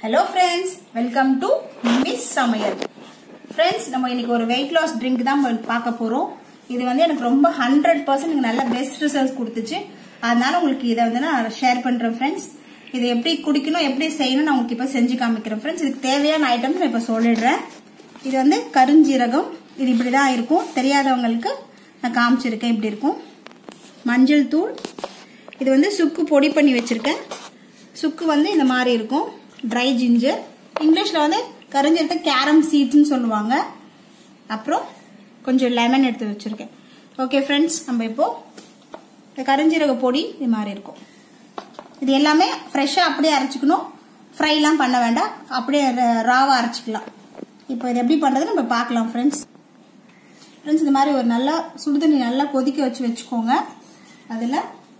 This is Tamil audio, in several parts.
hello friends welcome to Miss Samayal friends நம்ம இன்னைக்கு ஒரு வெயிட் லாஸ் ட்ரிங்க் தான் நம்ம பார்க்க போறோம் இது வந்து எனக்கு ரொம்ப ஹண்ட்ரட் பர்சன்ட் நல்ல பெஸ்ட் ரிசல்ட்ஸ் கொடுத்துச்சு அதனால உங்களுக்கு இதை வந்து நான் ஷேர் பண்றேன் ஃப்ரெண்ட்ஸ் இதை எப்படி குடிக்கணும் எப்படி செய்யணும் நான் உங்களுக்கு இப்போ செஞ்சு காமிக்கிறேன் ஃப்ரெண்ட்ஸ் இதுக்கு தேவையான ஐட்டம்ஸ் நான் இப்போ சொல்லிடுறேன் இது வந்து கருஞ்சீரகம் இது இப்படி தான் இருக்கும் தெரியாதவங்களுக்கு நான் காமிச்சிருக்கேன் இப்படி இருக்கும் மஞ்சள் தூள் இது வந்து சுக்கு பொடி பண்ணி வச்சிருக்கேன் சுக்கு வந்து இந்த மாதிரி இருக்கும் ட்ரை ஜிஞ்சர் இங்கிலீஷில் வந்து கரிஞ்சீரத்தை கேரம் சீட்ஸ்னு சொல்லுவாங்க அப்புறம் கொஞ்சம் லெமன் எடுத்து வச்சுருக்கேன் ஓகே ஃப்ரெண்ட்ஸ் நம்ம இப்போ இந்த கரிஞ்சீரக பொடி இது மாதிரி இருக்கும் இது எல்லாமே ஃப்ரெஷ்ஷாக அப்படியே அரைச்சிக்கணும் ஃப்ரைலாம் பண்ண வேண்டாம் அப்படியே ராவாக அரைச்சிக்கலாம் இப்போ இது எப்படி பண்ணுறது நம்ம பார்க்கலாம் ஃப்ரெண்ட்ஸ் ஃப்ரெண்ட்ஸ் இந்த மாதிரி ஒரு நல்லா சுடுதண்ணி நல்லா கொதிக்க வச்சு வச்சுக்கோங்க அதில்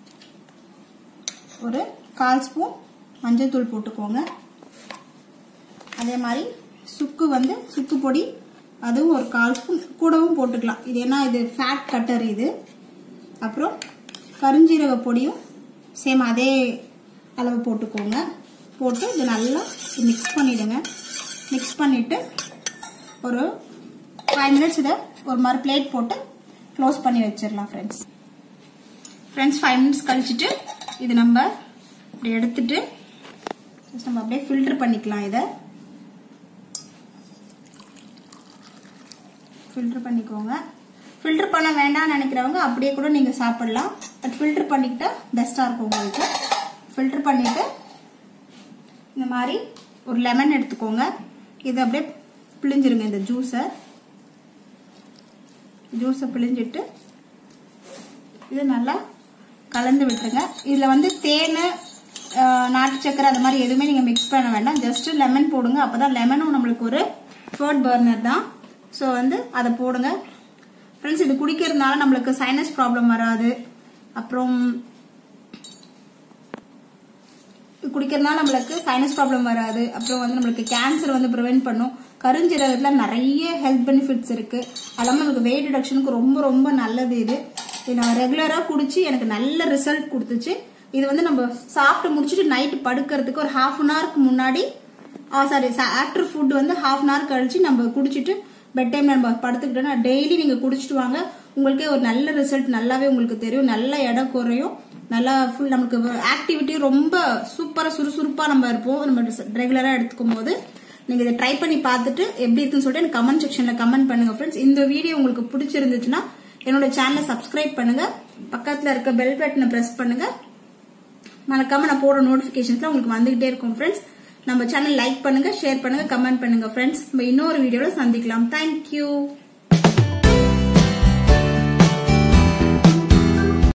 ஒரு கால் ஸ்பூன் மஞ்சள் தூள் போட்டுக்கோங்க அதே மாதிரி சுக்கு வந்து சுக்கு பொடி அதுவும் ஒரு கால் ஸ்பூன் கூடவும் போட்டுக்கலாம் இது ஏன்னா இது ஃபேட் கட்டர் இது அப்புறம் கருஞ்சீரக பொடியும் சேம் அதே அளவு போட்டுக்கோங்க போட்டு இது நல்லா மிக்ஸ் பண்ணிவிடுங்க மிக்ஸ் பண்ணிவிட்டு ஒரு ஃபைவ் மினிட்ஸ் இதை ஒரு மாதிரி பிளேட் போட்டு க்ளோஸ் பண்ணி வச்சிடலாம் ஃப்ரெண்ட்ஸ் ஃப்ரெண்ட்ஸ் ஃபைவ் மினிட்ஸ் கழிச்சிட்டு இது நம்ம இப்படி எடுத்துட்டு ஜஸ்ட் நம்ம அப்படியே ஃபில்டர் பண்ணிக்கலாம் இதை ஃபில்டர் பண்ணிக்கோங்க ஃபில்டர் பண்ண வேண்டாம்னு நினைக்கிறவங்க அப்படியே கூட நீங்கள் சாப்பிடலாம் பட் ஃபில்டர் பண்ணிக்கிட்டா பெஸ்ட்டாக இருக்கும் உங்களுக்கு ஃபில்டர் பண்ணிவிட்டு இந்த மாதிரி ஒரு லெமன் எடுத்துக்கோங்க இதை அப்படியே பிழிஞ்சிருங்க இந்த ஜூஸை ஜூஸை பிழிஞ்சிட்டு இது நல்லா கலந்து விட்டுருங்க இதில் வந்து தேன் நாட்டு சக்கரை அது மாதிரி எதுவுமே நீங்கள் மிக்ஸ் பண்ண வேண்டாம் ஜஸ்ட் லெமன் போடுங்க அப்போ தான் லெமனும் நம்மளுக்கு ஒரு ஃபர்ட் பர்னர் தான் ஸோ வந்து அதை போடுங்க ஃப்ரெண்ட்ஸ் இது குடிக்கிறதுனால நம்மளுக்கு சைனஸ் ப்ராப்ளம் வராது அப்புறம் குடிக்கிறதுனால நம்மளுக்கு சைனஸ் ப்ராப்ளம் வராது அப்புறம் வந்து நம்மளுக்கு கேன்சர் வந்து ப்ரிவென்ட் பண்ணும் கருஞ்சீரகத்தில் நிறைய ஹெல்த் பெனிஃபிட்ஸ் இருக்கு அது இல்லாமல் நமக்கு வெயிட் ரிடக்ஷனுக்கு ரொம்ப ரொம்ப நல்லது இது இது நான் ரெகுலராக குடிச்சு எனக்கு நல்ல ரிசல்ட் கொடுத்துச்சு இது வந்து நம்ம சாப்பிட்டு முடிச்சுட்டு நைட்டு படுக்கிறதுக்கு ஒரு ஹாஃப் அன் ஹவருக்கு முன்னாடி சாரி ஆஃப்டர் ஃபுட் வந்து ஹாஃப் அன் ஹவர் கழிச்சு நம்ம குடிச்சிட்டு பெட் டைம் நம்ம படுத்துக்கிட்டோம்னா டெய்லி நீங்கள் குடிச்சிட்டு வாங்க உங்களுக்கே ஒரு நல்ல ரிசல்ட் நல்லாவே உங்களுக்கு தெரியும் நல்ல இடம் குறையும் நல்லா ஃபுல் நமக்கு ஆக்டிவிட்டி ரொம்ப சூப்பராக சுறுசுறுப்பாக நம்ம இருப்போம் நம்ம ரெகுலராக எடுத்துக்கும் போது நீங்கள் இதை ட்ரை பண்ணி பார்த்துட்டு எப்படி இருக்குன்னு சொல்லிட்டு எனக்கு கமெண்ட் செக்ஷனில் கமெண்ட் பண்ணுங்க ஃப்ரெண்ட்ஸ் இந்த வீடியோ உங்களுக்கு பிடிச்சிருந்துச்சுன்னா என்னோட சேனலை சப்ஸ்கிரைப் பண்ணுங்க பக்கத்தில் இருக்க பெல் பட்டனை ப்ரெஸ் பண்ணுங்க மறக்காம நான் போடுற நோட்டிஃபிகேஷன்ஸ்ல உங்களுக்கு வந்துகிட்டே இருக்கும் ஃப்ரெண்ட்ஸ் நம்ம சேனல் லைக் பண்ணுங்க ஷேர் பண்ணுங்க கமெண்ட் பண்ணுங்க ஃப்ரெண்ட்ஸ் நம்ம இன்னொரு வீடியோல சந்திக்கலாம் தேங்க்யூ